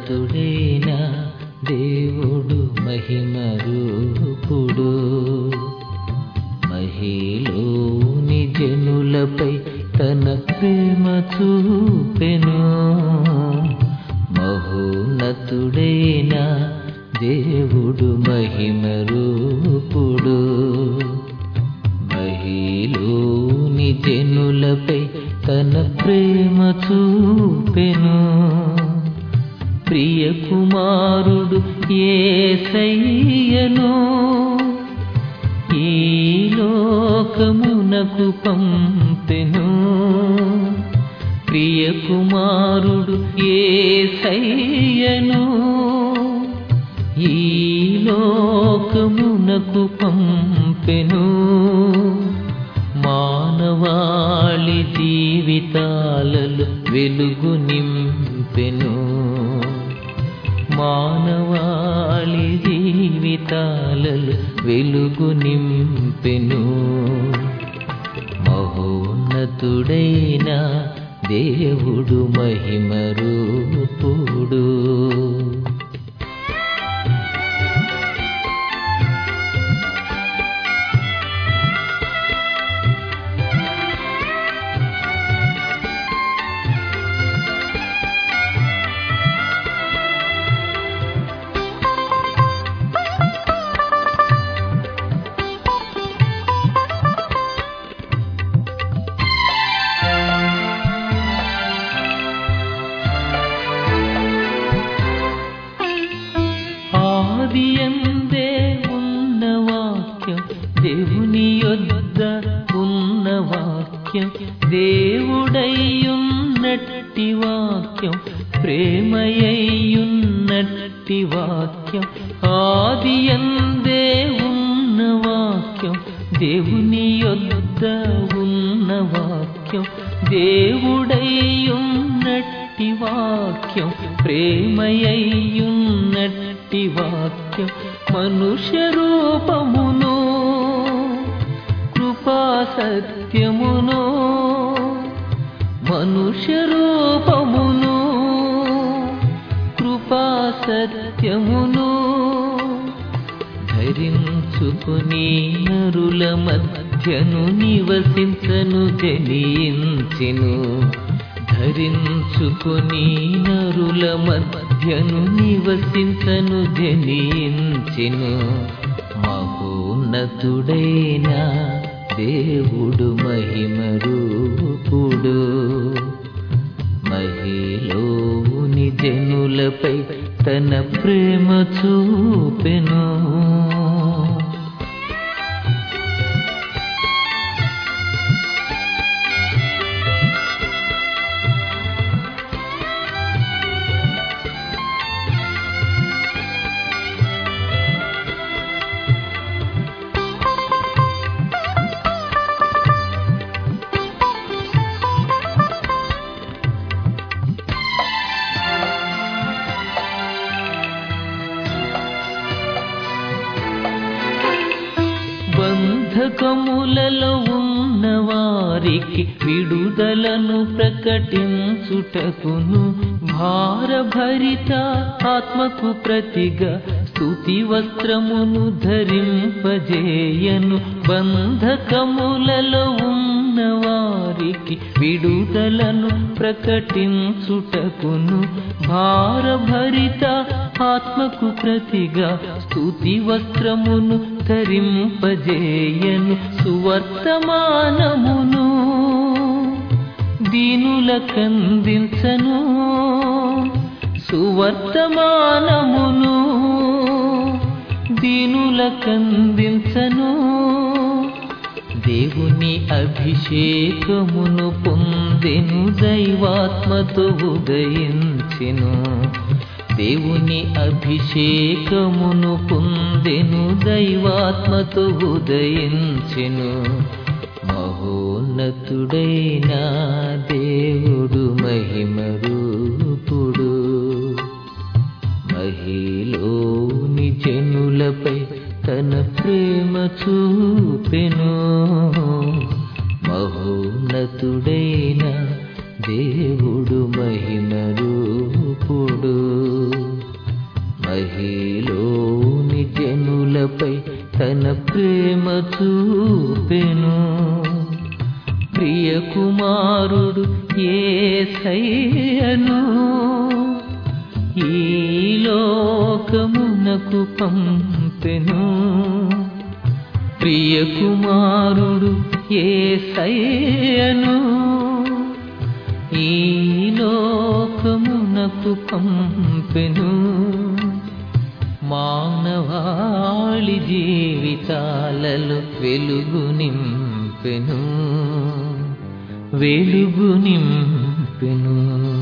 మహోన్నతుడైన దేవుడు మహిమ రూపుడు మహిలోని జనులపై తన ప్రేమ చూపెను మహోన్నతుడైన దేవుడు మహిమ రూపుడు మహిలోని జనులపై తన ప్రేమ చూపెను ప్రియ కుమారుడు ఏసయ్యను ఈ లోకమునకు పంపెను ప్రియ కుమారుడు ఏసయ్యను ఈ లోకమునకు పంపెను మానవాళి జీవితాలలో వెలుగు నింపెను మానవాళి జీవితాలలో వెలుగు నింపెను మహోన్నతుడైన దేవుడు మహిమ రూపుడు ఆదియందే ఉన్న వాక్యం దేవుని యొద్ద ఉన్న వాక్యం దేవుడయ్యున్నట్టి వాక్యం ప్రేమయ్యున్నట్టి వాక్యం ఆదియందే ఉన్న వాక్యం దేవుని యొద్ద ఉన్న వాక్యం దేవుడయ్యున్నట్టి వాక్యం ప్రేమయ్యున్నట్టి వాక్యం మనుష్య రూపమును కృపా సత్యమును మనుష్య రూపమును కృపా సత్యమును ధరించుకుని నరుల మధ్యను నివసించను జనించెను ధరించుకుని నరుల మధ్యను నివసించను జనించెను మహోన్నతుడైన దేవుడు మహిమ రూపుడు మహిలోని జనులపై తన ప్రేమ చూపెను బంధకములలో ఉన్న వారికి విడుదలను ప్రకటించుటకును భారభరిత ఆత్మకు ప్రతిగా స్తుతి వస్త్రమును ధరింపజేయను బంధకములలో ఉన్న వారికి విడుదలను ప్రకటించుటకును భారభరిత ఆత్మకు ప్రతిగా స్తుతి వస్త్రమును ధరింపజేయను సువర్తమానమును దీనులకందించను సువర్తమానమును దీనులకందించను దేవుని అభిషేకమును పొందెను దైవాత్మతో ఉదయించెను దేవుని అభిషేకమును పొందెను దైవాత్మతో ఉదయించెను మహోన్నతుడైన దేవుడు మహిమ రూపుడు మహిలోని జనులపై తన ప్రేమ చూపెను మహోన్నతుడైన దేవుడు మహిమ రూపుడు మహిలోని జనులపై తన ప్రేమ చూపెను ప్రియ కుమారుడు ఏసయ్యను ఈ లోకమునకు పంపెను ప్రియ కుమారుడు ఏసయ్యను ఈ లోకమునకు పంపెను మానవాళి జీవితాలలో వెలుగు నింపెను వెలుగు నింపెను